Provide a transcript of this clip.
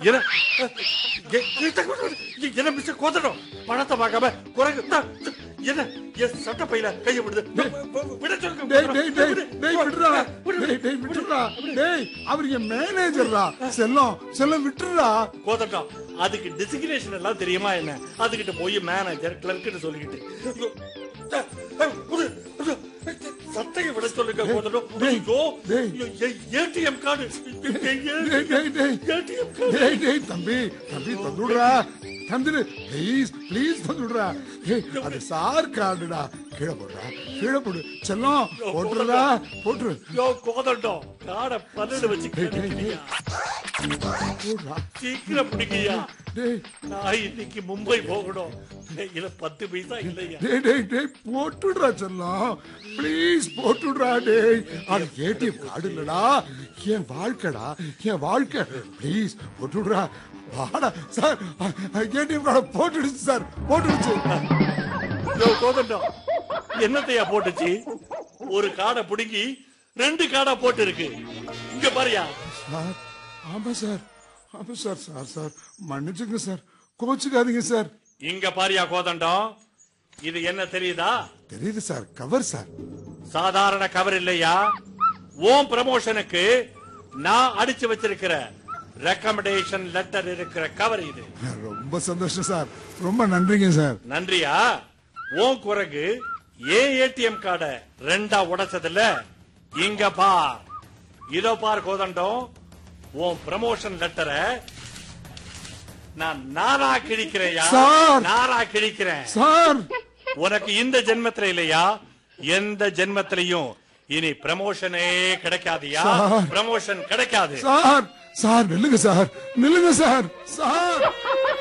என்ன எ- எ- என்ன மிஸ்டர் கோதடம் பணத்தை பார்க்காம குரங்கு தா, த- என்ன என் சட்ட பையில கையை விடுது விட சொல்லுங்க டேய் டேய் டேய் விடு. டேய் விட்டுறா விடு. டேய் டேய் விட்டுறா டேய் அவர் என் மேனேஜர்ரா செல்லம் செல்லம் விட்டுறா கோதட்டம் அதுக்கு டெசிக்னேஷன் எல்லாம் தெரியுமா என்ன அதுகிட்ட போய் மேனேஜர் கிளர்க்னு சொல்லிக்கிட்டு ஐயோ, அஹ், விடு, விடு. சட்டையை விட சொல்லுங்க கோதட்டம் டேய், ஐயோ டேய். ஏடிஎம் கார்டு டேய் டேய் டேய் ஏடிஎம் கார்டு டேய் டேய் தம்பி தம்பி தந்துடுறா தந்துடு ப்ளீஸ் ப்ளீஸ் தந்துடுறா டேய் அது சார் கார்டுடா கீழே போடுறா கீழே போடு செல்லம் போட்டுறா போட்டுரு யோ கோதட்டம் காடை பல்லுல வச்சு டேய், டேய், கடிக்கிறியா? போடுறா சீக்கிரம் பிடிக்கியா டேய் நான் இன்னைக்கு மும்பை போகணும் இதுல பத்து பைசா இல்லையா டேய் டேய் டேய் போட்டுடுறா செல்லம் ப்ளீஸ் போட்டுடுறா டேய் அது ஏடிஎம் கார்டு இல்லடா என் வாழ்க்கைடா என் வாழ்க்கை ப்ளீஸ் போட்டுடுறா வாடா சார் ஏடிஎம் கார்டை போட்டுடுச்சு சார் போட்டுடுச்சு யோ கோதண்டம் என்னத்தையா போட்டுச்சு ஒரு காடை புடுங்கி ரெண்டு காடா போட்டு இருக்கு இங்க பாரியா சார் ஆமா சார் ஆமா சார் சார் சார் மன்னிச்சுங்க சார் கோச்சுக்காதீங்க சார் இங்க பாரியா கோதண்டம் இது என்ன தெரியுதா தெரியுது சார் கவர் சார் சாதாரண கவர் இல்லையா ஓம் ப்ரமோஷனுக்கு நான் அடிச்சு வச்சிருக்கிற ரெக்கமெண்டேஷன் லெட்டர் இருக்கிற கவர் இது ரொம்ப சந்தோஷம் சார் ரொம்ப நன்றிங்க சார் நன்றியா ஓம் குரங்கு ஏன் ஏடிஎம் கார்டை ரெண்டா உடைச்சதுல இங்க பார் இதோ பார் கோதண்டம் உன் ப்ரமோஷன் லெட்டரை நான் நாரா கிழிக்கிறேயா சார். நாரா கிழிக்கிறேன் சார் உனக்கு இந்த ஜென்மத்துல இல்லையா எந்த ஜென்மத்திலையும் இனி ப்ரமோஷனே கிடைக்காதியா சார். ப்ரமோஷன் கிடைக்காது சார் சார் நில்லுங்க சார் நில்லுங்க சார் சார்